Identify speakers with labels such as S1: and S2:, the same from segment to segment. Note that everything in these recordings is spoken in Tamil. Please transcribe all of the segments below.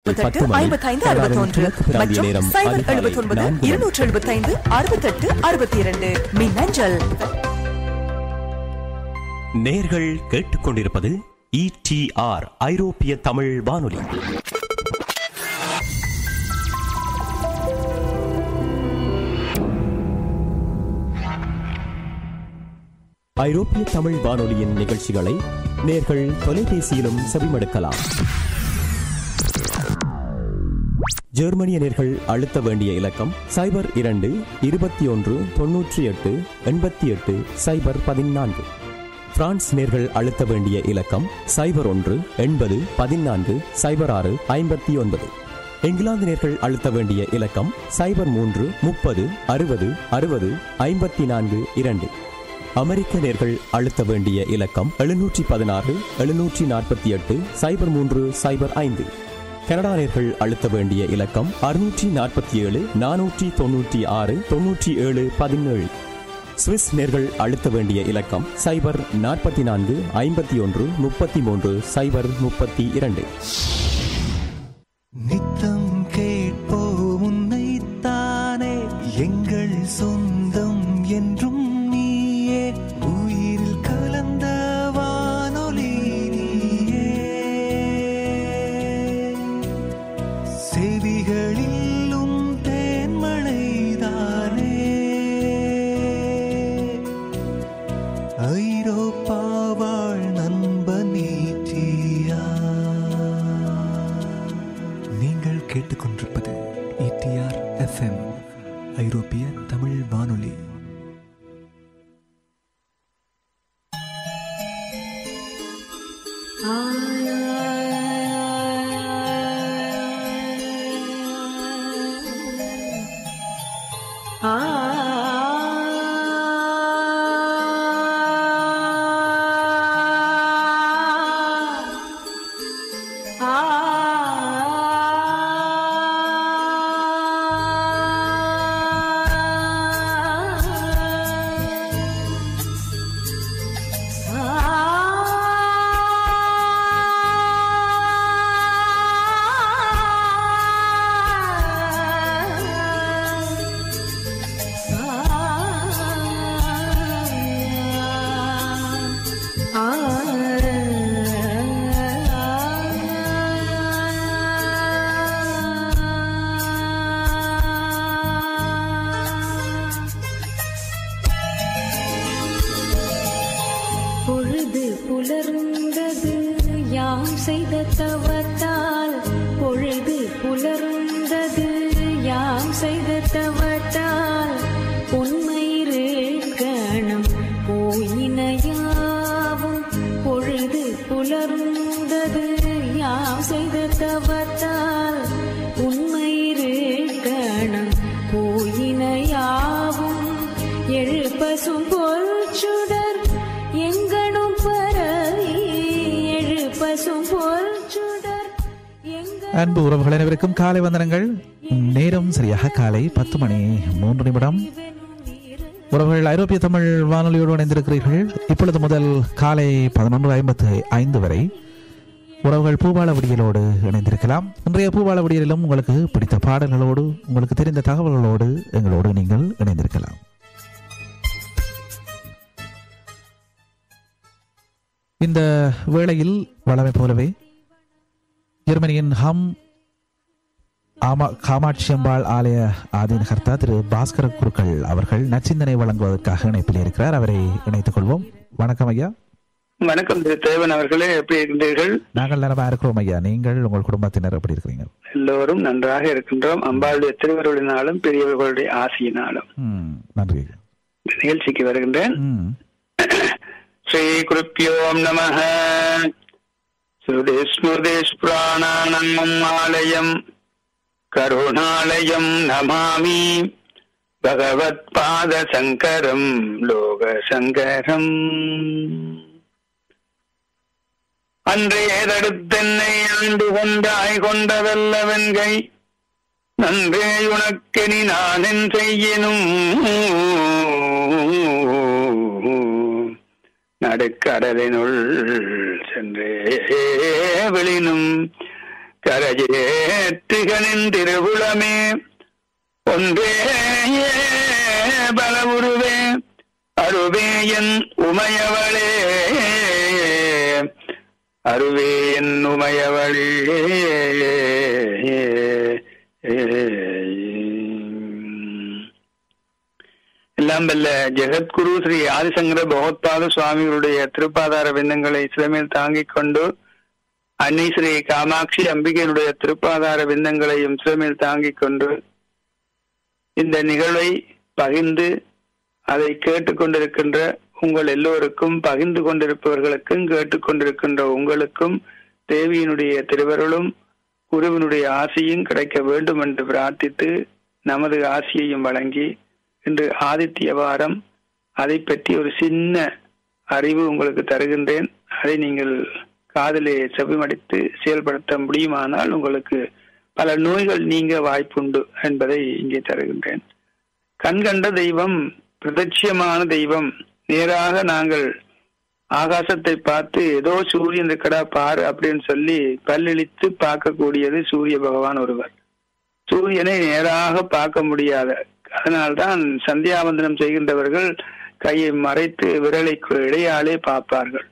S1: பத்து மணி
S2: ஐம்பத்தைந்து
S1: கனடாவின்
S2: அறுபத்தொன்று
S1: கிழக்கு பிராந்திய
S2: மற்றும்
S1: நேரம்
S2: சைபர்
S1: அதிகாலை
S2: எழுபத்தொன்பது
S1: நான்கு மணி.
S2: இருநூற்று எழுபத்தைந்து அறுபத்தெட்டு அறுபத்தி இரண்டு மின்னஞ்சல்
S1: நேர்கள் கேட்டுக்கொண்டிருப்பது இடிஆர் ஐரோப்பிய தமிழ் வானொலி ஐரோப்பிய தமிழ் வானொலியின் நிகழ்ச்சிகளை நேர்கள் தொலைபேசியிலும் செவிமடுக்கலாம் ஜெர்மனிய நேர்கள் அழுத்த வேண்டிய இலக்கம் சைபர் இரண்டு இருபத்தி ஒன்று தொன்னூற்றி எட்டு எண்பத்தி எட்டு சைபர் பதினான்கு பிரான்ஸ் நேர்கள் அழுத்த வேண்டிய இலக்கம் சைபர் ஒன்று எண்பது பதினான்கு சைபர் ஆறு ஐம்பத்தி ஒன்பது இங்கிலாந்து நேர்கள் அழுத்த வேண்டிய இலக்கம் சைபர் மூன்று முப்பது அறுபது அறுபது ஐம்பத்தி நான்கு இரண்டு அமெரிக்க நேர்கள் அழுத்த வேண்டிய இலக்கம் எழுநூற்றி பதினாறு எழுநூற்றி நாற்பத்தி எட்டு சைபர் மூன்று சைபர் ஐந்து கனடா நேர்கள் அழுத்த வேண்டிய இலக்கம் அறுநூற்றி நாற்பத்தி ஏழு நானூற்றி தொன்னூற்றி ஆறு தொன்னூற்றி ஏழு பதினேழு சுவிஸ் நேர்கள் அழுத்த வேண்டிய இலக்கம் சைபர் நாற்பத்தி நான்கு ஐம்பத்தி ஒன்று முப்பத்தி மூன்று சைபர் முப்பத்தி இரண்டு
S3: நித்தம் கேட்போம் உன்னைத்தானே எங்கள் சொந்தம் என்றும் நீயே உயிரில் கலந்த வானொலி நீயே செவிகளில் உன் தேன்மழைதானே ஐரோப்பா வாழ் நண்பன் நீட்டியா நீங்கள் கேட்டுக்கொண்டிருப்பது இடிஆர் எஃப்எம் ஐரோப்பிய தமிழ் வானொலி
S4: பொழுது புலர்ந்தது யாம் செய்த தவத்தால் பொழுது புலர்ந்தது யாம் செய்த தவத்தால் உண்மையிரு கணம் போயினையாவும் பொழுது புலர்ந்தது யாம் செய்த தவத்தால் உண்மையிரு கணம் போயினையாவும் எழுப்பசும் பொருச்சுடர் எங்கனும் பரவி எழுப்பசும் பொருச்சுடர் எங்க
S5: அன்பு உறவுகள் அனைவருக்கும் காலை வந்தனங்கள் நேரம் சரியாக காலை பத்து மணி மூன்று நிமிடம் உறவுகள் ஐரோப்பிய தமிழ் வானொலியோடு இணைந்திருக்கிறீர்கள் இப்பொழுது முதல் காலை பதினொன்று ஐம்பத்து ஐந்து வரை உறவுகள் பூபால விடியலோடு இணைந்திருக்கலாம் இன்றைய பூபால விடியலிலும் உங்களுக்கு பிடித்த பாடல்களோடு உங்களுக்கு தெரிந்த தகவல்களோடு எங்களோடு நீங்கள் இணைந்திருக்கலாம் இந்த வேளையில் வளமை போலவே ஜெர்மனியின் ஹம் ஆமா காமாட்சி அம்பாள் ஆலய ஆதீனகர்த்தா திரு பாஸ்கர குருக்கள் அவர்கள் நச்சிந்தனை வழங்குவதற்காக இணைப்பில் இருக்கிறார் அவரை இணைத்துக் கொள்வோம் வணக்கம் ஐயா
S6: வணக்கம் திரு தேவன் அவர்களே எப்படி இருக்கின்றீர்கள்
S5: நாங்கள் நலமா இருக்கிறோம் ஐயா நீங்கள் உங்கள் குடும்பத்தினர் எப்படி இருக்கிறீங்க
S6: எல்லோரும் நன்றாக இருக்கின்றோம் அம்பாளுடைய திருவருளினாலும் பெரியவர்களுடைய ஆசியினாலும்
S5: ம், நன்றி ஐயா
S6: இந்த நிகழ்ச்சிக்கு வருகின்றேன்
S5: ம்,
S6: ஸ்ரீ குருப்பியோம் நம ஸ்ருதி ஸ்மிருதி புராணானம் ஆலயம் கருணாலயம் நமாமி பகவத் பாத சங்கரம் லோக சங்கரம் அன்றே தடுத்தென்னை ஆண்டு கொண்டாய் கொண்டதல்லவென்கை நன்றே உனக்கெனி நானென் செய்யினும் நடுக்கடலினுள் சென்றே விழினும் கரஜேற்றுகனின் திருவுளமே ஒன்றே பலவுருவே அருவே என் உமையவளே அருவே என் உமையவளே எல்லாம் வல்ல ஜெகத்குரு ஸ்ரீ ஆதிசங்கர பகவத்பாத சுவாமிகளுடைய திருப்பாதார விந்தங்களை சிறமையில் தாங்கிக் கொண்டு அன்னை ஸ்ரீ காமாட்சி அம்பிகையினுடைய திருப்பாதார விந்தங்களையும் சிறமையில் தாங்கிக் கொண்டு இந்த நிகழ்வை பகிர்ந்து அதை கேட்டுக்கொண்டிருக்கின்ற உங்கள் எல்லோருக்கும் பகிர்ந்து கொண்டிருப்பவர்களுக்கும் கேட்டுக்கொண்டிருக்கின்ற உங்களுக்கும் தேவியினுடைய திருவருளும் குருவினுடைய ஆசையும் கிடைக்க வேண்டும் என்று பிரார்த்தித்து நமது ஆசியையும் வழங்கி இன்று ஆதித்ய வாரம் அதை பற்றி ஒரு சின்ன அறிவு உங்களுக்கு தருகின்றேன் அதை நீங்கள் காதலே செவிமடித்து செயல்படுத்த முடியுமானால் உங்களுக்கு பல நோய்கள் நீங்க வாய்ப்புண்டு என்பதை இங்கே தருகின்றேன் கண்கண்ட தெய்வம் பிரதட்சியமான தெய்வம் நேராக நாங்கள் ஆகாசத்தை பார்த்து ஏதோ சூரியன் இருக்கடா பாரு அப்படின்னு சொல்லி பல்லிழித்து பார்க்கக்கூடியது சூரிய பகவான் ஒருவர் சூரியனை நேராக பார்க்க முடியாத அதனால்தான் சந்தியாவந்தனம் செய்கின்றவர்கள் கையை மறைத்து விரலைக்கு இடையாலே பார்ப்பார்கள்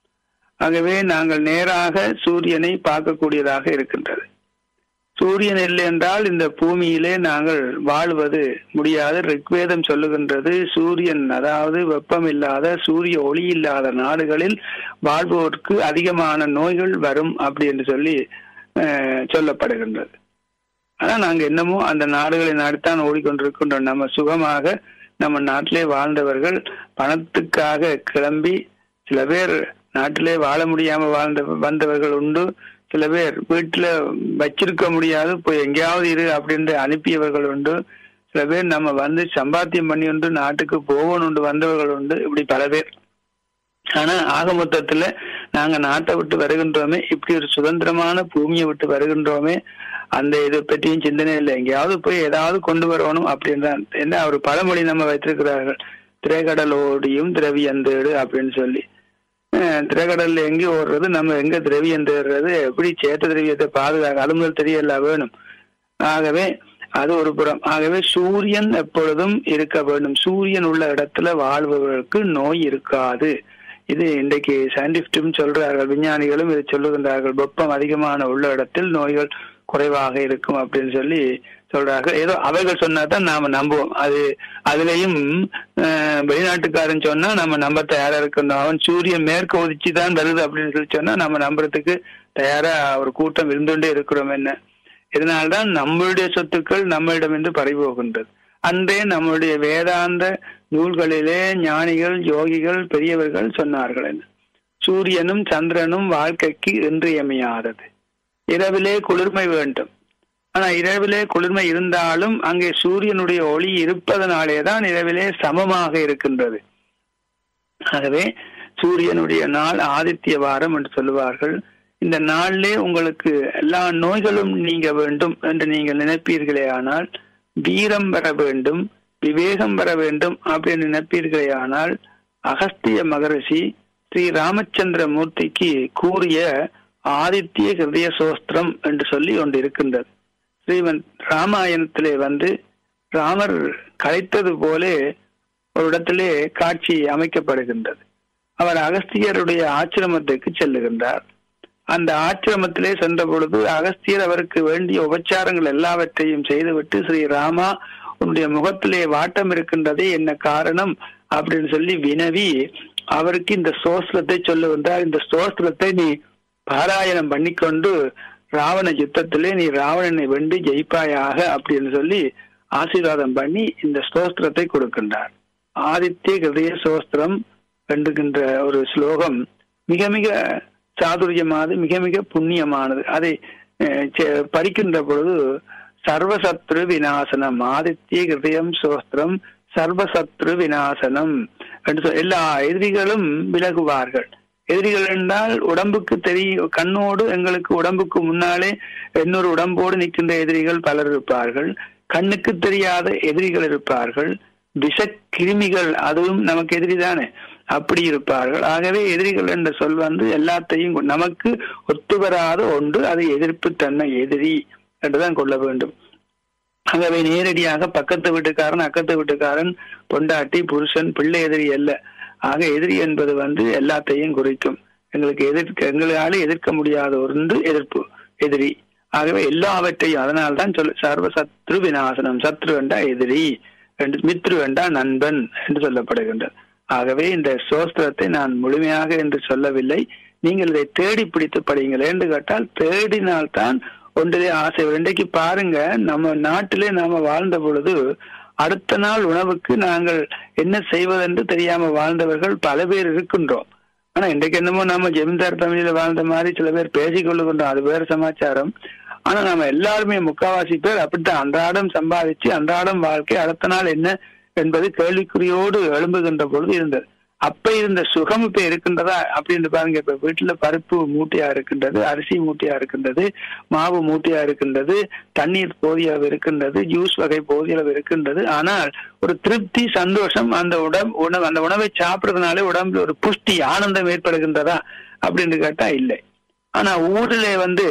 S6: ஆகவே நாங்கள் நேராக சூரியனை பார்க்கக்கூடியதாக இருக்கின்றது சூரியன் இல்லை என்றால் இந்த பூமியிலே நாங்கள் வாழ்வது முடியாது ரிக்வேதம் சொல்லுகின்றது சூரியன் அதாவது வெப்பம் இல்லாத சூரிய ஒளி இல்லாத நாடுகளில் வாழ்வோருக்கு அதிகமான நோய்கள் வரும் அப்படி என்று சொல்லி அஹ், சொல்லப்படுகின்றது ஆனா நாங்க என்னமோ அந்த நாடுகளை நாடித்தான் ஓடிக்கொண்டிருக்கின்றோம் நம்ம சுகமாக நம்ம நாட்டிலே வாழ்ந்தவர்கள் பணத்துக்காக கிளம்பி சில பேர் நாட்டிலே வாழ முடியாம வாழ்ந்த வந்தவர்கள் உண்டு சில பேர் வீட்டுல வச்சிருக்க முடியாது போய் எங்கேயாவது இரு அப்படின்னு அனுப்பியவர்கள் உண்டு சில பேர் நம்ம வந்து சம்பாத்தியம் பண்ணி உண்டு நாட்டுக்கு போகணும் உண்டு வந்தவர்கள் உண்டு இப்படி பல பேர் ஆனா ஆக மொத்தத்துல நாங்க நாட்டை விட்டு வருகின்றோமே இப்படி ஒரு சுதந்திரமான பூமியை விட்டு வருகின்றோமே அந்த இதை பற்றியும் சிந்தனை இல்லை எங்கேயாவது போய் ஏதாவது கொண்டு வரணும் அப்படின்னு தான் என்ன ஒரு பழமொழி நம்ம வைத்திருக்கிறார்கள் திரைக்கடலோடியும் திரவியந்தேடு அப்படின்னு சொல்லி அஹ் திரைக்கடல்ல எங்க ஓடுறது நம்ம எங்க திரவியம் தேடுறது எப்படி சேத்த திரவியத்தை பாதுகாக்க அது முதல் தெரியல வேணும் ஆகவே அது ஒரு புறம் ஆகவே சூரியன் எப்பொழுதும் இருக்க வேண்டும் சூரியன் உள்ள இடத்துல வாழ்பவர்களுக்கு நோய் இருக்காது இது இன்றைக்கு சயின்டிஸ்டும் சொல்றார்கள் விஞ்ஞானிகளும் இதை சொல்லுகின்றார்கள் வெப்பம் அதிகமான உள்ள இடத்தில் நோய்கள் குறைவாக இருக்கும் அப்படின்னு சொல்லி சொல்றார்கள் ஏதோ அவர்கள் சொன்னா தான் நாம நம்புவோம் அது அதுலயும் அஹ், வெளிநாட்டுக்காரன் சொன்னா நம்ம நம்ப தயாரா இருக்கணும் அவன் சூரியன் மேற்கு உதிச்சு தான் வருது அப்படின்னு சொல்லி சொன்னா நம்ம நம்புறதுக்கு தயாரா ஒரு கூட்டம் இருந்துட்டே இருக்கிறோம் என்ன இதனால்தான் நம்மளுடைய சொத்துக்கள் நம்மளிடமிருந்து பறிபோகின்றது அன்றே நம்முடைய வேதாந்த நூல்களிலே ஞானிகள் யோகிகள் பெரியவர்கள் சொன்னார்கள் என்ன சூரியனும் சந்திரனும் வாழ்க்கைக்கு இன்றியமையாதது இரவிலே குளிர்மை வேண்டும் ஆனா இரவிலே குளிர்மை இருந்தாலும் அங்கே சூரியனுடைய ஒளி இருப்பதனாலே தான் இரவிலே சமமாக இருக்கின்றது ஆகவே சூரியனுடைய நாள் ஆதித்ய வாரம் என்று சொல்லுவார்கள் இந்த நாளிலே உங்களுக்கு எல்லா நோய்களும் நீங்க வேண்டும் என்று நீங்கள் நினைப்பீர்களே ஆனால் வீரம் வர வேண்டும் விவேகம் வர வேண்டும் அப்படின்னு நினைப்பீர்களே ஆனால் அகஸ்திய மகரிஷி ஸ்ரீ ராமச்சந்திர மூர்த்திக்கு கூறிய ஆதித்ய ஹிருதய சோஸ்திரம் என்று சொல்லி ஒன்று இருக்கின்றது ஸ்ரீமன் ராமாயணத்திலே வந்து ராமர் கலைத்தது போலே ஒரு இடத்திலே காட்சி அமைக்கப்படுகின்றது அவர் அகஸ்தியருடைய ஆசிரமத்துக்கு செல்லுகின்றார் அந்த ஆசிரமத்திலே சென்ற பொழுது அகஸ்தியர் அவருக்கு வேண்டிய உபச்சாரங்கள் எல்லாவற்றையும் செய்துவிட்டு ஸ்ரீ ராமா உன்னுடைய முகத்திலே வாட்டம் இருக்கின்றதே என்ன காரணம் அப்படின்னு சொல்லி வினவி அவருக்கு இந்த சோஸ்திரத்தை சொல்லுகின்றார் இந்த சோஸ்திரத்தை நீ பாராயணம் பண்ணிக்கொண்டு ராவண யுத்தத்திலே நீ ராவணனை வென்று ஜெயிப்பாயாக அப்படின்னு சொல்லி ஆசீர்வாதம் பண்ணி இந்த ஸ்தோத்திரத்தை கொடுக்கின்றார் ஆதித்ய ஹிருதய சோஸ்திரம் என்கின்ற ஒரு ஸ்லோகம் மிக மிக சாதுரியமானது மிக மிக புண்ணியமானது அதை அஹ், செ- படிக்கின்ற பொழுது சர்வசத்ரு விநாசனம் ஆதித்ய ஹிருதயம் சோஸ்திரம் சர்வசத்ரு விநாசனம் என்று சொல்- எல்லா எதிரிகளும் விலகுவார்கள் எதிரிகள் என்றால் உடம்புக்கு தெரிய கண்ணோடு எங்களுக்கு உடம்புக்கு முன்னாலே இன்னொரு உடம்போடு நிற்கின்ற எதிரிகள் பலர் இருப்பார்கள் கண்ணுக்கு தெரியாத எதிரிகள் இருப்பார்கள் விஷக்கிருமிகள் அதுவும் நமக்கு எதிரிதானே அப்படி இருப்பார்கள் ஆகவே எதிரிகள் என்ற சொல் வந்து எல்லாத்தையும் கொ- நமக்கு ஒத்து வராத ஒன்று அது எதிர்ப்பு தன்மை எதிரி என்றுதான் கொள்ள வேண்டும் ஆகவே நேரடியாக பக்கத்து வீட்டுக்காரன் அக்கத்து வீட்டுக்காரன் பொண்டாட்டி புருஷன் பிள்ளை எதிரி அல்ல ஆக எதிரி என்பது வந்து எல்லாத்தையும் குறிக்கும் எங்களுக்கு எதிர்க்க எங்களால எதிர்க்க முடியாத ஒன்று எதிர்ப்பு எதிரி ஆகவே எல்லாவற்றையும் அதனால்தான் சொல் சர்வ சத்ரு விநாசனம் சத்ரு வேண்டா எதிரி என்று மித்ரு வேண்டா நண்பன் என்று சொல்லப்படுகின்றது ஆகவே இந்த சோஸ்திரத்தை நான் முழுமையாக என்று சொல்லவில்லை நீங்கள் இதை தேடி பிடித்து படியுங்கள் என்று கேட்டால் தேடினால்தான் ஒன்றிலே ஆசை வரும். இன்றைக்கு பாருங்க நம்ம நாட்டிலே நாம வாழ்ந்த பொழுது அடுத்த நாள் உணவுக்கு நாங்கள் என்ன செய்வதென்று தெரியாம வாழ்ந்தவர்கள் பல பேர் இருக்கின்றோம் ஆனா இன்றைக்கு என்னமோ நம்ம ஜமீன்தார் தமிழில வாழ்ந்த மாதிரி சில பேர் பேசிக் கொள்ளுகின்றோம் அது வேற சமாச்சாரம் ஆனா நம்ம எல்லாருமே முக்காவாசி பேர் அப்படித்தான் அன்றாடம் சம்பாதிச்சு அன்றாடம் வாழ்க்கை அடுத்த நாள் என்ன என்பது கேள்விக்குறியோடு எழும்புகின்ற பொழுது இருந்தது அப்ப இருந்த சுகம் இப்ப இருக்கின்றதா அப்படின்னு பாருங்க இப்ப வீட்டுல பருப்பு மூட்டையா இருக்கின்றது அரிசி மூட்டையா இருக்கின்றது மாவு மூட்டையா இருக்கின்றது தண்ணீர் போதிய அளவு இருக்கின்றது ஜூஸ் வகை போதிய அளவு இருக்கின்றது ஆனால் ஒரு திருப்தி சந்தோஷம் அந்த உடம் உணவு அந்த உணவை சாப்பிடுறதுனாலே உடம்புல ஒரு புஷ்டி ஆனந்தம் ஏற்படுகின்றதா அப்படின்னு கேட்டா இல்லை ஆனா ஊரிலே வந்து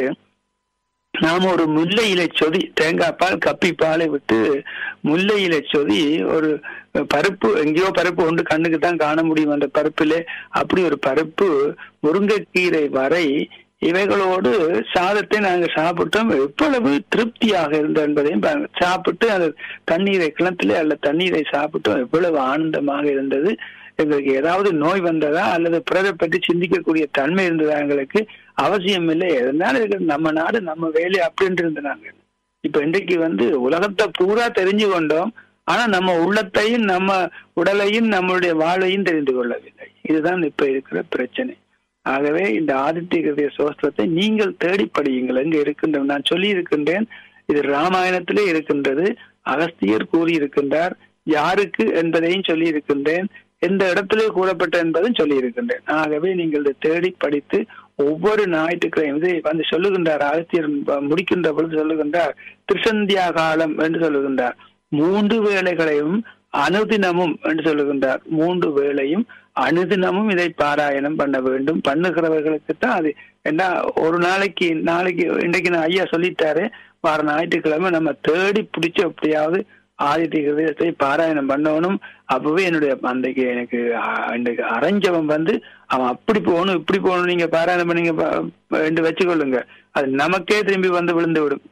S6: நாம ஒரு முல்லை இலை சொதி தேங்காய் பால் கப்பி பாலை விட்டு முல்லை இலை சொதி ஒரு பருப்பு எங்கேயோ பருப்பு ஒன்று கண்ணுக்கு தான் காண முடியும் அந்த பருப்பிலே அப்படி ஒரு பருப்பு முருங்கைக்கீரை வரை இவைகளோடு சாதத்தை நாங்க சாப்பிட்டோம் எவ்வளவு திருப்தியாக இருந்தது என்பதையும் பாருங்க சாப்பிட்டு அந்த தண்ணீரை கிணத்திலே அல்ல தண்ணீரை சாப்பிட்டோம் எவ்வளவு ஆனந்தமாக இருந்தது எங்களுக்கு ஏதாவது நோய் வந்ததா அல்லது பிறரை பற்றி சிந்திக்கக்கூடிய தன்மை இருந்ததா எங்களுக்கு அவசியம் இல்லை எதனால இருக்கிற நம்ம நாடு நம்ம வேலை அப்படின்ட்டு இருந்தாங்க இப்ப இன்றைக்கு வந்து உலகத்தை பூரா தெரிஞ்சு கொண்டோம் ஆனா நம்ம உள்ளத்தையும் நம்ம உடலையும் நம்மளுடைய வாழ்வையும் தெரிந்து கொள்ளவில்லை இதுதான் இப்ப இருக்கிற பிரச்சனை ஆகவே இந்த ஆதித்ய கிருதிய சோஸ்திரத்தை நீங்கள் தேடி படியுங்கள் எங்க இருக்கின்ற நான் சொல்லி இருக்கின்றேன் இது ராமாயணத்திலே இருக்கின்றது அகஸ்தியர் கூறியிருக்கின்றார் யாருக்கு என்பதையும் சொல்லி இருக்கின்றேன் எந்த இடத்திலே கூறப்பட்ட என்பதும் சொல்லி இருக்கின்றேன் ஆகவே நீங்கள் இதை தேடி படித்து ஒவ்வொரு ஞாயிற்றுக்கிழமை இதை வந்து சொல்லுகின்றார் ஆதித்யர் முடிக்கின்ற பொழுது சொல்லுகின்றார் திருசந்தியா காலம் என்று சொல்லுகின்றார் மூன்று வேளைகளையும் அனுதினமும் என்று சொல்லுகின்றார் மூன்று வேளையும் அனுதினமும் இதை பாராயணம் பண்ண வேண்டும் பண்ணுகிறவர்களுக்கு தான் அது என்ன ஒரு நாளைக்கு நாளைக்கு இன்றைக்கு நான் ஐயா சொல்லிட்டாரு வார ஞாயிற்றுக்கிழமை நம்ம தேடி பிடிச்சு எப்படியாவது ஆதித்ய ஹிருதயத்தை பாராயணம் பண்ணணும் அப்பவே என்னுடைய அன்றைக்கு எனக்கு அஹ், இன்றைக்கு அரைஞ்சவன் வந்து அவன் அப்படி போகணும் இப்படி போகணும் நீங்க பாராயணம் பண்ணீங்க ப- என்று வச்சுக்கொள்ளுங்க அது நமக்கே திரும்பி வந்து விழுந்து விடும்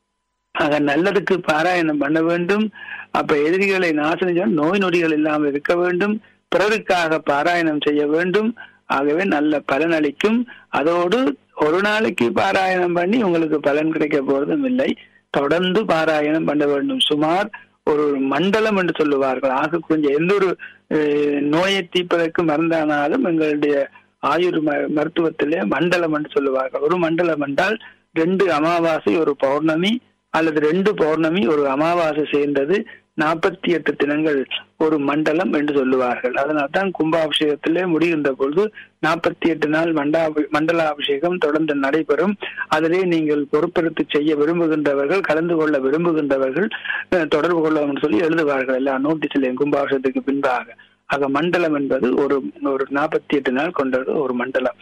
S6: ஆக நல்லதுக்கு பாராயணம் பண்ண வேண்டும் அப்ப எதிரிகளை நாசனம் செய்ய நோய் நொடிகள் இல்லாமல் இருக்க வேண்டும் பிறருக்காக பாராயணம் செய்ய வேண்டும் ஆகவே நல்ல பலன் அளிக்கும் அதோடு ஒரு நாளைக்கு பாராயணம் பண்ணி உங்களுக்கு பலன் கிடைக்க போறதும் இல்லை தொடர்ந்து பாராயணம் பண்ண வேண்டும் சுமார் ஒரு மண்டலம் என்று சொல்லுவார்கள் ஆக கொஞ்சம் எந்த ஒரு அஹ், நோயை தீர்ப்பதற்கு மருந்தானாலும் எங்களுடைய ஆயுர் ம- மருத்துவத்திலே மண்டலம் என்று சொல்லுவார்கள் ஒரு மண்டலம் என்றால் ரெண்டு அமாவாசை ஒரு பௌர்ணமி அல்லது ரெண்டு பௌர்ணமி ஒரு அமாவாசை சேர்ந்தது நாற்பத்தி எட்டு தினங்கள் ஒரு மண்டலம் என்று சொல்லுவார்கள் அதனால்தான் கும்பாபிஷேகத்திலே முடிகின்ற பொழுது நாற்பத்தி எட்டு நாள் மண்டா மண்டலாபிஷேகம் தொடர்ந்து நடைபெறும் அதிலே நீங்கள் பொறுப்பெடுத்து செய்ய விரும்புகின்றவர்கள் கலந்து கொள்ள விரும்புகின்றவர்கள் அஹ், தொடர்பு கொள்ளவும் சொல்லி எழுதுவார்கள் எல்லா நோட்டீஸ்லையும் கும்பாபிஷேகத்துக்கு பின்பாக ஆக மண்டலம் என்பது ஒரு ஒரு நாற்பத்தி எட்டு நாள் கொண்டது ஒரு மண்டலம்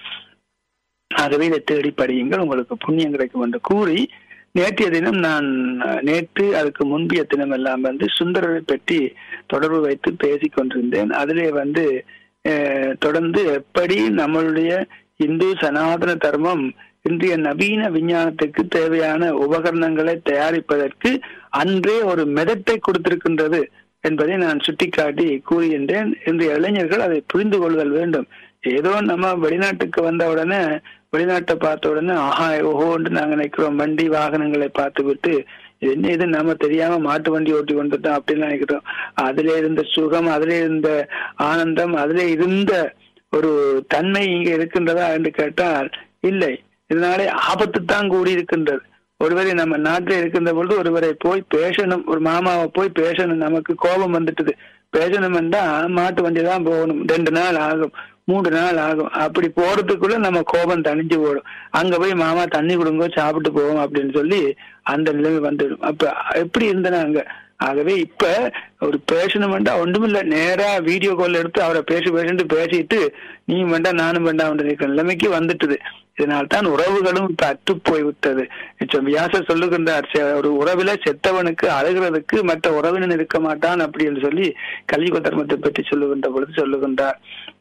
S6: ஆகவே இதை தேடி படியுங்கள் உங்களுக்கு புண்ணியம் கிடைக்கும் என்று கூறி நேற்றைய தினம் நான் அஹ், நேற்று அதுக்கு முன்பிய தினம் எல்லாம் வந்து சுந்தரரை பற்றி தொடர்பு வைத்து பேசிக் கொண்டிருந்தேன் அதிலே வந்து அஹ், தொடர்ந்து எப்படி நம்மளுடைய இந்து சனாதன தர்மம் இன்றைய நவீன விஞ்ஞானத்துக்கு தேவையான உபகரணங்களை தயாரிப்பதற்கு அன்றே ஒரு மெதட்டை கொடுத்திருக்கின்றது என்பதை நான் சுட்டிக்காட்டி கூறுகின்றேன் இன்றைய இளைஞர்கள் அதை புரிந்து கொள்தல் வேண்டும் ஏதோ நம்ம வெளிநாட்டுக்கு வந்த உடனே வெளிநாட்டை பார்த்த உடனே ஆஹா ஓஹோன்னு நாங்க நினைக்கிறோம் வண்டி வாகனங்களை பார்த்து விட்டு இது என்ன இது நம்ம தெரியாம மாட்டு வண்டி ஓட்டி கொண்டுட்டோம் அப்படின்னு நினைக்கிறோம் அதுல இருந்த சுகம் அதுல இருந்த ஆனந்தம் அதுல இருந்த ஒரு தன்மை இங்க இருக்கின்றதா என்று கேட்டால் இல்லை இதனாலே ஆபத்து தான் கூடி இருக்கின்றது ஒருவரை நம்ம நாட்டில் இருக்கின்ற பொழுது ஒருவரை போய் பேசணும் ஒரு மாமாவை போய் பேசணும் நமக்கு கோபம் வந்துட்டுது பேசணும் என்றா மாட்டு வண்டி தான் போகணும் ரெண்டு நாள் ஆகும் மூன்று நாள் ஆகும் அப்படி போறதுக்குள்ள நம்ம கோபம் தணிஞ்சு போடும் அங்க போய் மாமா தண்ணி கொடுங்க சாப்பிட்டு போவோம் அப்படின்னு சொல்லி அந்த நிலைமை வந்துடும் அப்ப எப்படி இருந்தன அங்க ஆகவே இப்ப ஒரு பேசணும் வேண்டாம் ஒன்றுமில்ல நேரா வீடியோ கால் எடுத்து அவரை பேசி பேசிட்டு பேசிட்டு நீ வேண்டாம் நானும் வேண்டாம் நிலைமைக்கு வந்துட்டுது இதனால் தான் உறவுகளும் இப்ப அற்று போய் விட்டது நிச்சயம் வியாசர் சொல்லுகின்றார் "செ- ஒரு உறவில செத்தவனுக்கு அழுகிறதுக்கு மற்ற உறவினன் இருக்க மாட்டான் அப்படின்னு சொல்லி கலியுக தர்மத்தை பற்றி சொல்லுகின்ற பொழுது சொல்லுகின்றார்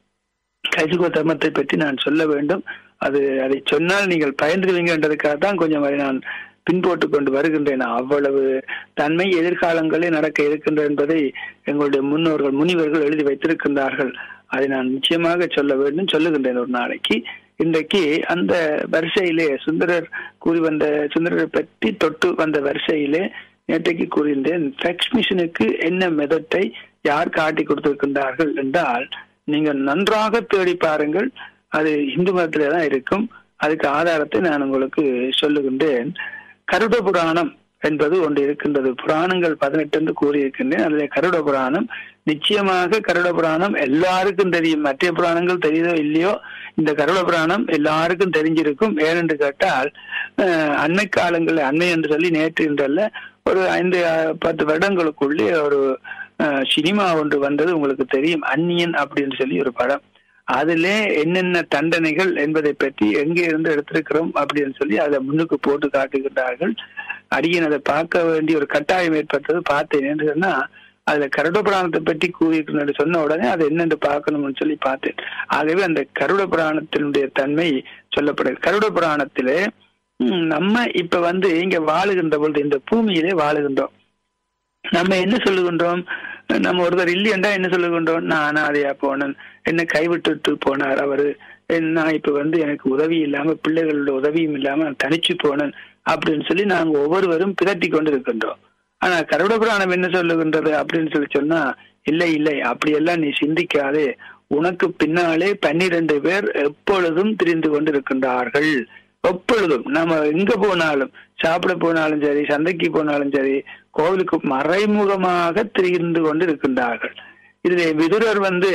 S6: கலியுக தர்மத்தை பற்றி நான் சொல்ல வேண்டும் அது அதை சொன்னால் நீங்கள் பயந்துருவீங்கன்றதுக்காக தான் கொஞ்சம் அதை நான் பின்போட்டு கொண்டு வருகின்றேன் அவ்வளவு தன்மை எதிர்காலங்களில் நடக்க இருக்கின்றது என்பதை எங்களுடைய முன்னோர்கள் முனிவர்கள் எழுதி வைத்திருக்கின்றார்கள் அதை நான் நிச்சயமாக சொல்ல வேண்டும் சொல்லுகின்றேன் ஒரு நாளைக்கு இன்றைக்கு அந்த வரிசையிலே சுந்தரர் கூறி வந்த சுந்தரரை பற்றி தொட்டு வந்த வரிசையிலே நேற்றைக்கு கூறியிருந்தேன் ஃபெக்ஸ் மிஷினுக்கு என்ன மெதட்டை யார் காட்டி கொடுத்திருக்கின்றார்கள் என்றால் நீங்கள் நன்றாக தேடி பாருங்கள் அது இந்து மதத்திலே தான் இருக்கும் அதுக்கு ஆதாரத்தை நான் உங்களுக்கு சொல்லுகின்றேன் கருட புராணம் என்பது ஒன்று இருக்கின்றது புராணங்கள் பதினெட்டு என்று கூறியிருக்கின்றேன் அதில் கருட புராணம் நிச்சயமாக கருட புராணம் எல்லாருக்கும் தெரியும் மற்ற புராணங்கள் தெரியுதோ இல்லையோ இந்த கருட புராணம் எல்லாருக்கும் தெரிஞ்சிருக்கும் ஏனென்று கேட்டால் அஹ், அண்மை காலங்களில் அண்மை என்று சொல்லி நேற்று என்றல்ல ஒரு ஐந்து அஹ், பத்து வருடங்களுக்குள்ளே ஒரு அஹ், சினிமா ஒன்று வந்தது உங்களுக்கு தெரியும் அந்நியன் அப்படின்னு சொல்லி ஒரு படம் அதிலே என்னென்ன தண்டனைகள் என்பதை பற்றி எங்கே இருந்து எடுத்திருக்கிறோம் அப்படின்னு சொல்லி அதை முன்னுக்கு போட்டு காட்டுகின்றார்கள் அடியன் அதை பார்க்க வேண்டிய ஒரு கட்டாயம் ஏற்பட்டது பார்த்தேன் என்று சொன்னா அதுல கருட புராணத்தை பற்றி கூறியிருக்கிறது சொன்ன உடனே அதை என்னென்று பார்க்கணும்னு சொல்லி பார்த்தேன் ஆகவே அந்த கருட புராணத்தினுடைய தன்மை சொல்லப்படுது கருட புராணத்திலே ம், நம்ம இப்ப வந்து இங்க வாழுகின்ற பொழுது இந்த பூமியிலே வாழுகின்றோம் நம்ம என்ன சொல்லுகின்றோம் நம்ம ஒருத்தர் இல்லையண்டா என்ன சொல்லுகின்றோம் நான் அனாதையா போனேன் என்ன கைவிட்டுட்டு போனார் அவரு என் நான் இப்ப வந்து எனக்கு உதவி இல்லாம பிள்ளைகளோட உதவியும் இல்லாம நான் தனிச்சு போனேன் அப்படின்னு சொல்லி நாங்க ஒவ்வொருவரும் பிதட்டி கொண்டு இருக்கின்றோம் ஆனா கருட புராணம் என்ன சொல்லுகின்றது அப்படின்னு சொல்லி சொன்னா இல்லை இல்லை அப்படியெல்லாம் நீ சிந்திக்காதே உனக்கு பின்னாலே பன்னிரண்டு பேர் எப்பொழுதும் திரிந்து கொண்டு இருக்கின்றார்கள் எப்பொழுதும் நம்ம எங்க போனாலும் சாப்பிட போனாலும் சரி சந்தைக்கு போனாலும் சரி கோவிலுக்கு மறைமுகமாக திரிந்து கொண்டு இருக்கின்றார்கள் இதிலே விதுரர் வந்து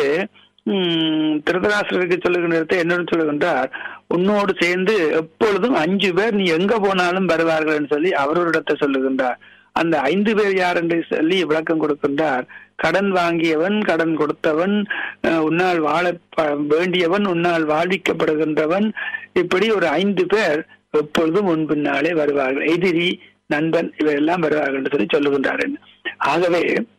S6: உம் திருதராசருக்கு சொல்லுகின்றதை என்னோட சொல்லுகின்றார் உன்னோடு சேர்ந்து எப்பொழுதும் அஞ்சு பேர் நீ எங்க போனாலும் வருவார்கள் என்று சொல்லி அவரோரிடத்தை சொல்லுகின்றார் அந்த ஐந்து பேர் யார் என்று சொல்லி விளக்கம் கொடுக்கின்றார் கடன் வாங்கியவன் கடன் கொடுத்தவன் அஹ், உன்னால் வாழ ப- வேண்டியவன் உன்னால் வாழ்விக்கப்படுகின்றவன் இப்படி ஒரு ஐந்து பேர் எப்பொழுதும் உன் பின்னாலே வருவார்கள் எதிரி நண்பன் இவையெல்லாம் வருவார்கள் என்று சொல்லி சொல்லுகின்றார் ஆகவே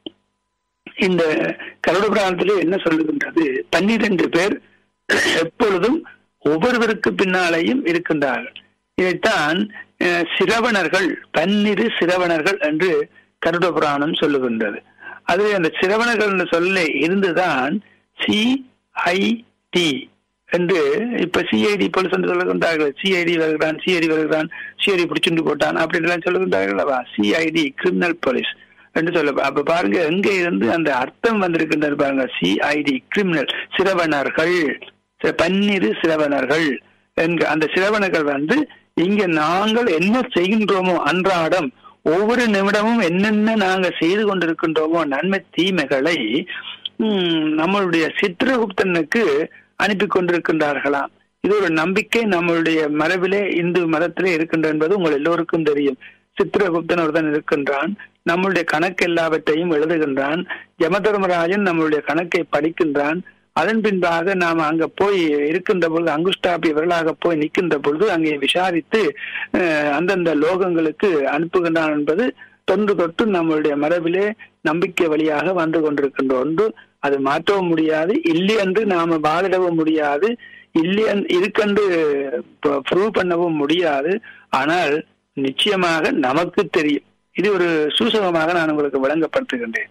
S6: இந்த கருடபுராணத்திலே என்ன சொல்லுகின்றது பன்னிரண்டு பேர் எப்பொழுதும் ஒவ்வொருவருக்கு பின்னாலேயும் இருக்கின்றார்கள் இதைத்தான் அஹ், சிரவணர்கள் பன்னிரு சிரவணர்கள் என்று கருட புராணம் சொல்லுகின்றது அது அந்த சிரவணர்கள் என்ற சொல்ல இருந்துதான் சி ஐ டி என்று இப்ப சிஐடி போலீஸ் என்று சொல்லுகின்றார்கள் சிஐடி வருகிறான் சிஐடி வருகிறான் சிஐடி பிடிச்சுண்டு போட்டான் அப்படின்னு எல்லாம் சொல்லுகின்றார்கள் அல்லவா சிஐடி கிரிமினல் போலீஸ் என்று சொல்ல அப்ப பாருங்க எங்க இருந்து அந்த அர்த்தம் வந்திருக்கின்றது பாருங்க சிஐடி கிரிமினல் சிரவணர்கள் சி- பன்னிரு சிரவணர்கள் என்க அந்த சிரவணர்கள் வந்து இங்க நாங்கள் என்ன செய்கின்றோமோ அன்றாடம் ஒவ்வொரு நிமிடமும் என்னென்ன நாங்க செய்து கொண்டிருக்கின்றோமோ நன்மை தீமைகளை உம், நம்மளுடைய சித்திரகுப்தனுக்கு அனுப்பி கொண்டிருக்கின்றார்களாம் இது ஒரு நம்பிக்கை நம்மளுடைய மரபிலே இந்து மதத்திலே இருக்கின்ற என்பது உங்கள் எல்லோருக்கும் தெரியும் சித்திரகுப்தன் ஒருத்தன் இருக்கின்றான் நம்மளுடைய கணக்கு எல்லாவற்றையும் எழுதுகின்றான் யமதர்மராஜன் நம்மளுடைய கணக்கை படிக்கின்றான் அதன் பின்பாக நாம் அங்க போய் இருக்கின்ற பொழுது அங்குஷ்டாபி விரலாக போய் நிற்கின்ற பொழுது அங்கே விசாரித்து அஹ், அந்தந்த லோகங்களுக்கு அனுப்புகின்றான் என்பது தொன்று தொட்டு நம்மளுடைய மரபிலே நம்பிக்கை வழியாக வந்து கொண்டிருக்கின்ற ஒன்று அது மாற்றவும் முடியாது இல்லை என்று நாம வாதிடவும் முடியாது இல்லை என்று- இருக்கென்று ப்ரூவ் பண்ணவும் முடியாது ஆனால் நிச்சயமாக நமக்கு தெரியும் இது ஒரு சூசகமாக நான் உங்களுக்கு விளங்கப்படுத்துகின்றேன்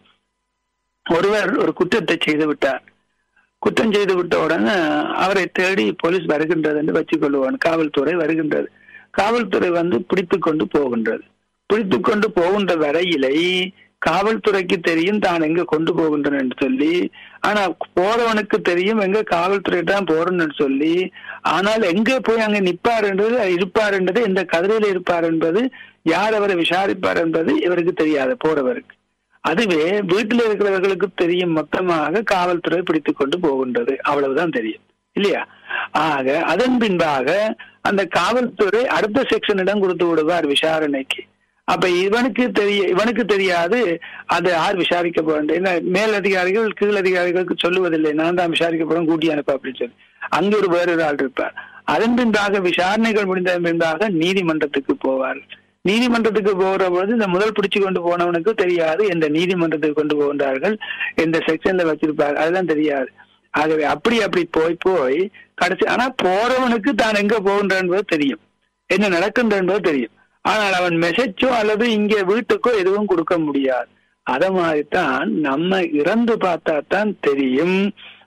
S6: ஒருவர் ஒரு குற்றத்தை செய்து விட்டார் குற்றம் செய்து விட்ட உடனே அவரை தேடி போலீஸ் வருகின்றது என்று வச்சுக் கொள்வான் காவல்துறை வருகின்றது காவல்துறை வந்து பிடித்து கொண்டு போகின்றது பிடித்து கொண்டு போகின்ற வரையிலை காவல்துறைக்கு தெரியும் தான் எங்க கொண்டு போகின்றன என்று சொல்லி ஆனா போறவனுக்கு தெரியும் எங்க காவல்துறை தான் போறோம்னு சொல்லி ஆனால் எங்க போய் அங்க நிப்பார் என்றது இருப்பார் என்றது எந்த கதிரையில இருப்பார் என்பது யார் அவரை விசாரிப்பார் என்பது இவருக்கு தெரியாது போறவருக்கு அதுவே வீட்டில் இருக்கிறவர்களுக்கு தெரியும் மொத்தமாக காவல்துறை பிடித்து கொண்டு போகின்றது அவ்வளவுதான் தெரியும் இல்லையா ஆக அதன் பின்பாக அந்த காவல்துறை அடுத்த செக்ஷனிடம் கொடுத்து விடுவார் விசாரணைக்கு அப்ப இவனுக்கு தெரிய இவனுக்கு தெரியாது அது யார் விசாரிக்க போறேன் என்ன மேல் அதிகாரிகள் கீழ் அதிகாரிகளுக்கு சொல்லுவதில்லை நான் தான் விசாரிக்க போறேன் கூட்டி அனுப்ப அப்படின்னு சொல்லி அங்க ஒரு வேறொரு ஆள் இருப்பார் அதன் பின்பாக விசாரணைகள் முடிந்ததன் பின்பாக நீதிமன்றத்துக்கு போவார் நீதிமன்றத்துக்கு போகிற பொழுது இந்த முதல் பிடிச்சு கொண்டு போனவனுக்கு தெரியாது எந்த நீதிமன்றத்துக்கு கொண்டு போகின்றார்கள் எந்த செக்ஷன்ல வச்சிருப்பார் அதெல்லாம் தெரியாது ஆகவே அப்படி அப்படி போய் போய் கடைசி ஆனா போறவனுக்கு தான் எங்க போகின்றது தெரியும் என்ன நடக்கின்றது தெரியும் ஆனால் அவன் மெசேஜோ அல்லது இங்கே வீட்டுக்கோ எதுவும் கொடுக்க முடியாது அத மாதிரிதான் நம்ம இறந்து பார்த்தா தான் தெரியும்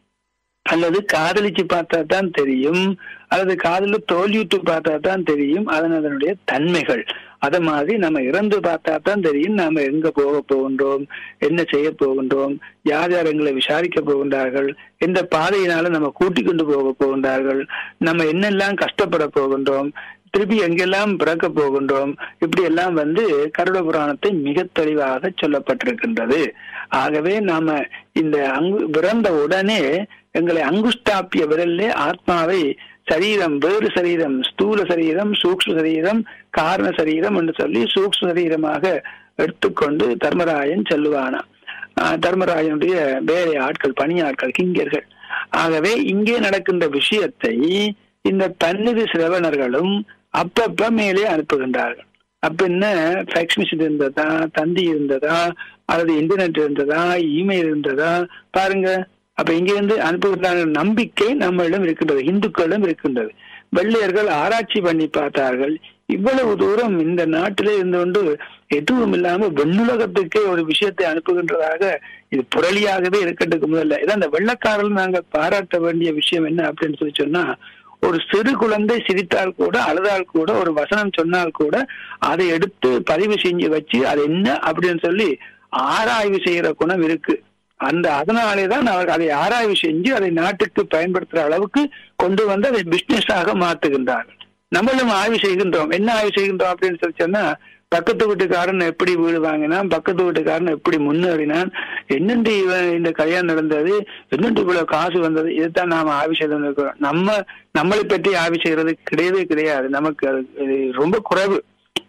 S6: அல்லது காதலிச்சு பார்த்தா தான் தெரியும் அல்லது காதல தோல்வியுற்று பார்த்தா தான் தெரியும் அதன் அதனுடைய தன்மைகள் அத மாதிரி நம்ம இறந்து பார்த்தா தான் தெரியும் நாம எங்க போக போகின்றோம் என்ன செய்ய போகின்றோம் யார் யார் எங்களை விசாரிக்க போகின்றார்கள் எந்த பாதையினால நம்ம கூட்டிக் கொண்டு போக போகின்றார்கள் நம்ம என்னெல்லாம் கஷ்டப்பட போகின்றோம் திருப்பி எங்கெல்லாம் பிறக்க போகின்றோம் இப்படி எல்லாம் வந்து கருட புராணத்தை மிக தெளிவாக சொல்லப்பட்டிருக்கின்றது ஆகவே நாம இந்த அங்கு பிறந்த உடனே எங்களை அங்குஷ்டாப்பிய விரல்லே ஆத்மாவை சரீரம் வேறு சரீரம் ஸ்தூல சரீரம் சூக்ஷ்ம சரீரம் காரண சரீரம் என்று சொல்லி சூக்ஷ்ம சரீரமாக எடுத்துக்கொண்டு தர்மராயன் செல்லுவானா ஆஹ் தர்மராயனுடைய வேலை ஆட்கள் பணியாட்கள் கிங்கர்கள் ஆகவே இங்கே நடக்கின்ற விஷயத்தை இந்த பன்னிரு சிரவணர்களும் அப்பப்ப மேலே அனுப்புகின்றார்கள் அப்ப என்ன ஃபேக்ஸ் மிஷின் இருந்ததா தந்தி இருந்ததா அல்லது இன்டர்நெட் இருந்ததா இமெயில் இருந்ததா பாருங்க அப்ப இங்க இருந்து அனுப்புகின்ற நம்பிக்கை நம்மளிடம் இருக்கின்றது இந்துக்களிடம் இருக்கின்றது வெள்ளையர்கள் ஆராய்ச்சி பண்ணி பார்த்தார்கள் இவ்வளவு தூரம் இந்த நாட்டிலே இருந்து கொண்டு எதுவும் இல்லாம வெண்ணுலகத்துக்கே ஒரு விஷயத்தை அனுப்புகின்றதாக இது புரளியாகவே இருக்கட்டுக்கு முதல்ல இதான் அந்த வெள்ளக்காரர்கள் நாங்க பாராட்ட வேண்டிய விஷயம் என்ன அப்படின்னு சொல்லி சொன்னா ஒரு சிறு குழந்தை சிரித்தால் கூட அழுதால் கூட ஒரு வசனம் சொன்னால் கூட அதை எடுத்து பதிவு செஞ்சு வச்சு அது என்ன அப்படின்னு சொல்லி ஆராய்வு செய்யற குணம் இருக்கு அந்த அதனாலேதான் அவர் அதை ஆராய்வு செஞ்சு அதை நாட்டுக்கு பயன்படுத்துற அளவுக்கு கொண்டு வந்து அதை பிசினஸ் ஆக மாத்துகின்றார்கள் நம்மளும் ஆய்வு செய்கின்றோம் என்ன ஆய்வு செய்கின்றோம் அப்படின்னு சொல்லி சொன்னா பக்கத்து வீட்டுக்காரன் எப்படி வீடு வாங்கினான் பக்கத்து வீட்டுக்காரன் எப்படி முன்னேறினான் என்னண்டு இவன் இந்த கல்யாணம் நடந்தது என்னண்டு இவ்வளவு காசு வந்தது இதைத்தான் நாம ஆய்வு செய்து இருக்கிறோம் நம்ம நம்மளை பற்றி ஆய்வு செய்யறது கிடையவே கிடையாது நமக்கு அது இது ரொம்ப குறைவு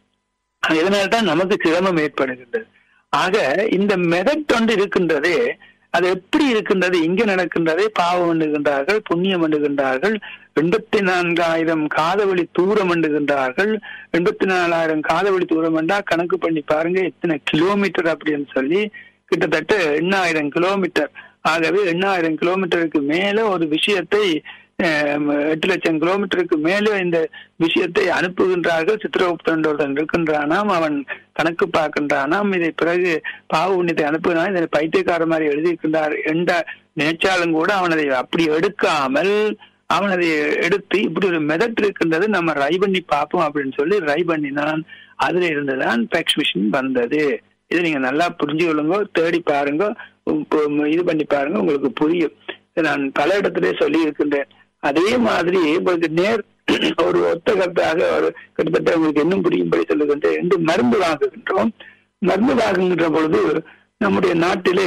S6: இதனால்தான் நமக்கு சிரமம் ஏற்படுகின்றது ஆக இந்த மெதட் ஒன்று இருக்கின்றதே அது எப்படி இருக்கின்றது இங்க நடக்கின்றதே பாவம் பண்ணுகின்றார்கள் புண்ணியம் பண்ணுகின்றார்கள் எண்பத்தி நான்காயிரம் காதவழி தூரம் பண்ணுகின்றார்கள் எண்பத்தி நாலாயிரம் காதவழி தூரம் என்றா கணக்கு பண்ணி பாருங்க எத்தனை கிலோமீட்டர் அப்படின்னு சொல்லி கிட்டத்தட்ட எண்ணாயிரம் கிலோமீட்டர் ஆகவே எண்ணாயிரம் கிலோமீட்டருக்கு மேல ஒரு விஷயத்தை அஹ், எட்டு லட்சம் கிலோமீட்டருக்கு மேலே இந்த விஷயத்தை அனுப்புகின்றார்கள் சித்திரகுப்தன் ஒருத்தன் இருக்கின்றானாம் அவன் கணக்கு பார்க்கின்றானாம் இதை பிறகு பாவ புண்ணியத்தை அனுப்புகிறான் இதை பைத்தியக்கார மாதிரி எழுதியிருக்கின்றார் என்ற நினைச்சாலும் கூட அவன் அதை அப்படி எடுக்காமல் அவன் அதை எடுத்து இப்படி ஒரு மெதட் இருக்கின்றது நம்ம ரை பண்ணி பார்ப்போம் அப்படின்னு சொல்லி ரை பண்ணினான் அதுல இருந்துதான் பெக்ஸ் மிஷின் வந்தது இதை நீங்க நல்லா புரிஞ்சு கொள்ளுங்க தேடி பாருங்க உம் இது பண்ணி பாருங்க உங்களுக்கு புரியும் இதை நான் பல இடத்திலே சொல்லி இருக்கின்றேன் அதே மாதிரி உங்களுக்கு நேர் ஒரு ஒத்த கருத்தாக ஒரு கிட்டத்தட்ட உங்களுக்கு இன்னும் புரியும்படி சொல்லுகின்றேன் என்று மருந்து வாங்குகின்றோம் மருந்து வாங்குகின்ற பொழுது நம்முடைய நாட்டிலே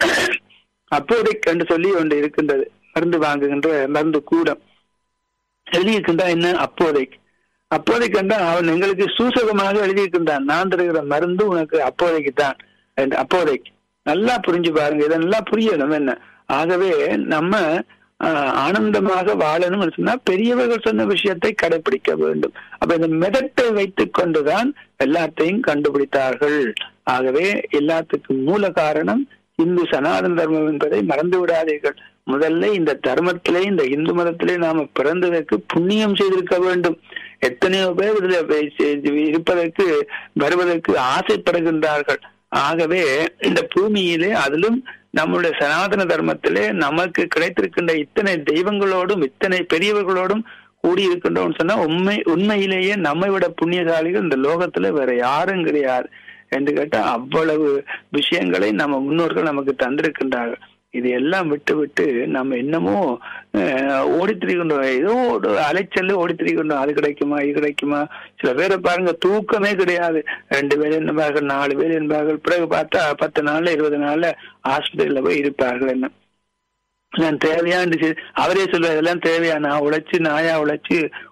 S6: அப்போதைக் என்று சொல்லி ஒன்று இருக்கின்றது மருந்து வாங்குகின்ற மருந்து கூடம் எழுதியிருக்கின்றா என்ன அப்போதைக்கு அப்போதைக்கு கண்டா அவன் எங்களுக்கு சூசகமாக எழுதியிருக்கின்றான் நான் தருகிற மருந்து உனக்கு அப்போதைக்கு தான் என்று அப்போதைக்கு நல்லா புரிஞ்சு பாருங்க இதை நல்லா புரியணும் என்ன ஆகவே நம்ம ஆஹ், ஆனந்தமாக வாழணும் சொன்னா பெரியவர்கள் சொன்ன விஷயத்தை கடைபிடிக்க வேண்டும் அப்ப இந்த மெதட்டை வைத்துக் கொண்டுதான் எல்லாத்தையும் கண்டுபிடித்தார்கள் ஆகவே எல்லாத்துக்கும் மூல காரணம் இந்து சனாதன தர்மம் என்பதை மறந்து விடாதீர்கள் முதல்ல இந்த தர்மத்திலே இந்த இந்து மதத்திலே நாம பிறந்ததற்கு புண்ணியம் செய்திருக்க வேண்டும் எத்தனையோ பேர் இதுல வே- இருப்பதற்கு வருவதற்கு ஆசைப்படுகின்றார்கள் ஆகவே இந்த பூமியிலே அதிலும் நம்முடைய சனாதன தர்மத்திலே நமக்கு கிடைத்திருக்கின்ற இத்தனை தெய்வங்களோடும் இத்தனை பெரியவர்களோடும் கூடி இருக்கின்றோம்னு சொன்னா உண்மை உண்மையிலேயே நம்மை விட புண்ணியசாலிகள் இந்த லோகத்துல வேற யாரும் கிடையாது என்று கேட்டா அவ்வளவு விஷயங்களை நம்ம முன்னோர்கள் நமக்கு தந்திருக்கின்றார்கள் இது எல்லாம் விட்டு விட்டு நம்ம என்னமோ அஹ், ஓடித் திரிகின்றோம் ஏதோ ஒரு அலைச்சல்ல ஓடித் திரிகின்றோம் அது கிடைக்குமா இது கிடைக்குமா சில பேரை பாருங்க தூக்கமே கிடையாது ரெண்டு பேர் என்பார்கள் நாலு பேர் என்பார்கள் பிறகு பார்த்தா பத்து நாள்ல இருபது நாள்ல ஹாஸ்பிட்டல்ல போய் இருப்பார்கள் என்ன இதெல்லாம் தேவையான்னு அவரே சொல்லுவார் இதெல்லாம் தேவையா நான் உழைச்சு நாயா உழைச்சு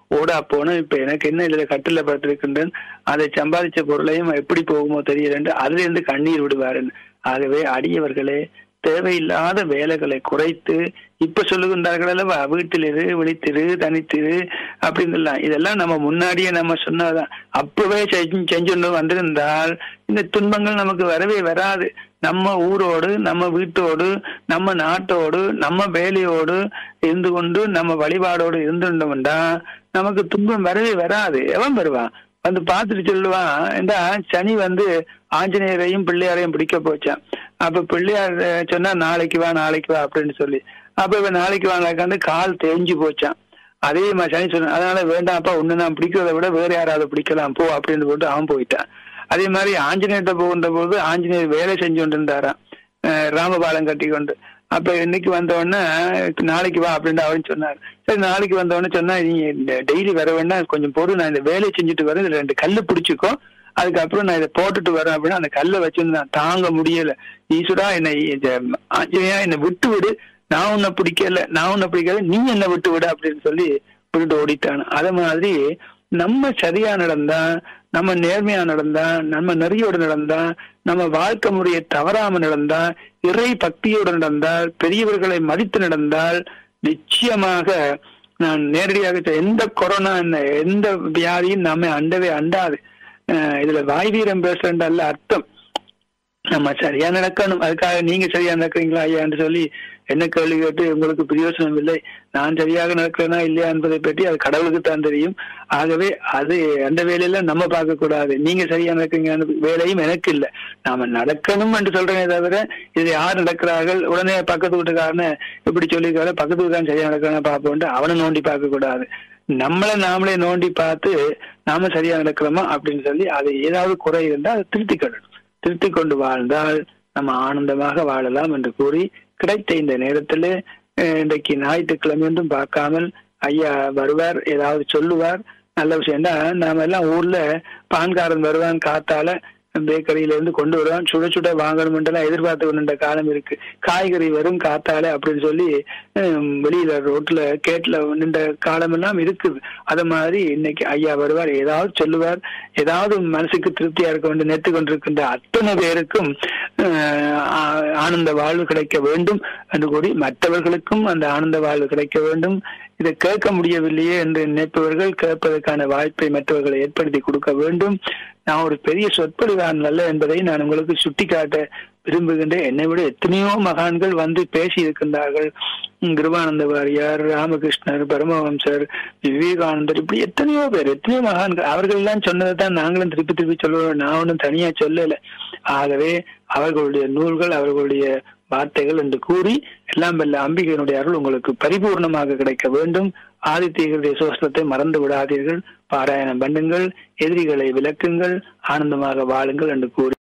S6: ஓடா போனோம் இப்ப எனக்கு என்ன இதுல கட்டில படுத்திருக்கின்றேன் அதை சம்பாதிச்ச பொருளையும் எப்படி போகுமோ தெரியலன்னு அதுல இருந்து கண்ணீர் விடுவாருன்னு ஆகவே அடியவர்களே தேவையில்லாத வேலைகளை குறைத்து இப்ப சொல்லுகின்றார்கள் அல்லவா வீட்டிலிரு விழித்திரு தனித்திரு அப்படின்னுலாம் இதெல்லாம் நம்ம முன்னாடியே நம்ம சொன்னதான் அப்பவே செஞ்சு செஞ்சுட்டு வந்திருந்தால் இந்த துன்பங்கள் நமக்கு வரவே வராது நம்ம ஊரோடு நம்ம வீட்டோடு நம்ம நாட்டோடு நம்ம வேலையோடு இருந்து கொண்டு நம்ம வழிபாடோடு இருந்துட்டோம்டா நமக்கு துன்பம் வரவே வராது எவன் வருவான் வந்து பார்த்துட்டு சொல்லுவான் ஏண்டா சனி வந்து ஆஞ்சநேயரையும் பிள்ளையாரையும் பிடிக்க போச்சான் அப்ப பிள்ளையார் அஹ், சொன்னா நாளைக்கு வா நாளைக்கு வா அப்படின்னு சொல்லி அப்ப இவன் நாளைக்கு வாங்கலாக்காந்து கால் தேஞ்சு போச்சான் அதே மாதிரி சனி சொன்ன அதனால வேண்டாம்ப்பா ஒண்ணு நான் பிடிக்கிறத விட வேற யாராவது பிடிக்கலாம் போ அப்படின்னு போட்டு அவன் போயிட்டான் அதே மாதிரி ஆஞ்சநேயர்கிட்ட போகின்ற போது ஆஞ்சநேயர் வேலை செஞ்சு கொண்டு இருந்தாராம் அஹ், ராமபாலம் கட்டி கொண்டு அப்ப இன்னைக்கு வந்த உடனே நாளைக்கு வா அப்படின்னு அவன் சொன்னார் சரி நாளைக்கு வந்த உடனே சொன்னா நீ டெய்லி வர வேண்டாம் கொஞ்சம் பொறு நான் இந்த வேலையை செஞ்சுட்டு வரேன் இதுல ரெண்டு கல்லு பிடிச்சிக்கோ அதுக்கப்புறம் நான் இதை போட்டுட்டு வரேன் அப்படின்னா அந்த கல்லை வச்சிருந்து நான் தாங்க முடியல ஈஸ்வரா என்னை இந்த ஆஞ்சநேயா என்னை விட்டு விடு நான் உன்னை பிடிக்கல நான் உன்னை பிடிக்கல நீ என்னை விட்டு விடு அப்படின்னு சொல்லி விட்டுட்டு ஓடிட்டான் அதே மாதிரி நம்ம சரியா நடந்தா நம்ம நேர்மையா நடந்தா நம்ம நெறியோடு நடந்தா நம்ம வாழ்க்கை முறையை தவறாம நடந்தா இறை பக்தியோடு நடந்தால் பெரியவர்களை மதித்து நடந்தால் நிச்சயமாக நான் நேரடியாக சொல்ல- எந்த கொரோனா என்ன எந்த வியாதியும் நாம அண்டவே அண்டாது அஹ் இதுல வாய் வீரம் பேசுறேன் அர்த்தம் நம்ம சரியா நடக்கணும் அதுக்காக நீங்க சரியா நடக்கிறீங்களா ஐயான்னு சொல்லி என்ன கேள்வி கேட்டு உங்களுக்கு பிரயோசனம் இல்லை நான் சரியாக நடக்கிறேனா இல்லையா என்பதை பற்றி அது கடவுளுக்கு தான் தெரியும் ஆகவே அது அந்த வேலையில நம்ம பார்க்க கூடாது நீங்க சரியா நடக்கிறீங்க வேலையும் எனக்கு இல்லை நாம நடக்கணும் என்று சொல்றேனே தவிர இது யார் நடக்கிறார்கள் உடனே பக்கத்து வீட்டுக்காரன இப்படி சொல்லியிருக்காரு பக்கத்து வீட்டுக்காரன் சரியா நடக்கிறான பார்ப்போம்ட்டு அவனை நோண்டி பார்க்க கூடாது நம்மளை நாமளே நோண்டி பார்த்து நாம சரியா நடக்கிறோமா அப்படின்னு சொல்லி அது ஏதாவது குறை இருந்தால் அதை திருத்திக்கணும் திருத்திக் கொண்டு வாழ்ந்தால் நம்ம ஆனந்தமாக வாழலாம் என்று கூறி கிடைத்த இந்த நேரத்தில் இன்றைக்கு ஞாயிற்றுக்கிழமை என்றும் பார்க்காமல் ஐயா வருவார் ஏதாவது சொல்லுவார் நல்ல விஷயம் தான் நாம எல்லாம் ஊர்ல பான்காரன் வருவான் காத்தால பேக்கரியில இருந்து கொண்டு வருவான் சுட சுட வாங்கணும் எல்லாம் எதிர்பார்த்து கொண்ட காலம் இருக்கு காய்கறி வரும் காத்தால அப்படின்னு சொல்லி ஹம், வெளியில ரோட்ல கேட்ல நின்ற காலம் எல்லாம் இருக்குது அது மாதிரி இன்னைக்கு ஐயா வருவார் ஏதாவது சொல்லுவார் ஏதாவது மனசுக்கு திருப்தியா இருக்க வேண்டும் நினைத்து கொண்டிருக்கின்ற அத்தனை பேருக்கும் அஹ், ஆ- ஆனந்த வாழ்வு கிடைக்க வேண்டும் என்று கூறி மற்றவர்களுக்கும் அந்த ஆனந்த வாழ்வு கிடைக்க வேண்டும் இதை கேட்க முடியவில்லையே என்று நினைப்பவர்கள் கேட்பதற்கான வாய்ப்பை மற்றவர்களை ஏற்படுத்தி கொடுக்க வேண்டும் நான் ஒரு பெரிய சொற்பொழிவான் அல்ல என்பதை நான் உங்களுக்கு சுட்டிக்காட்ட விரும்புகின்றேன் என்னை விட எத்தனையோ மகான்கள் வந்து பேசி இருக்கின்றார்கள் உம், கிருபானந்த வாரியார் ராமகிருஷ்ணர் பரமவம்சர் விவேகானந்தர் இப்படி எத்தனையோ பேர் எத்தனையோ மகான்கள் அவர்கள் எல்லாம் சொன்னதை தான் நாங்களும் திருப்பி திருப்பி சொல்லுவோம் நான் ஒன்றும் தனியா சொல்லல ஆகவே அவர்களுடைய நூல்கள் அவர்களுடைய வார்த்தைகள் என்று கூறி எல்லாம் வல்ல அம்பிகையினுடைய அருள் உங்களுக்கு பரிபூர்ணமாக கிடைக்க வேண்டும் ஆதித்யர்களுடைய சோஸ்திரத்தை மறந்து விடாதீர்கள் பாராயணம் பண்ணுங்கள் எதிரிகளை விளக்குங்கள் ஆனந்தமாக வாழுங்கள் என்று கூறி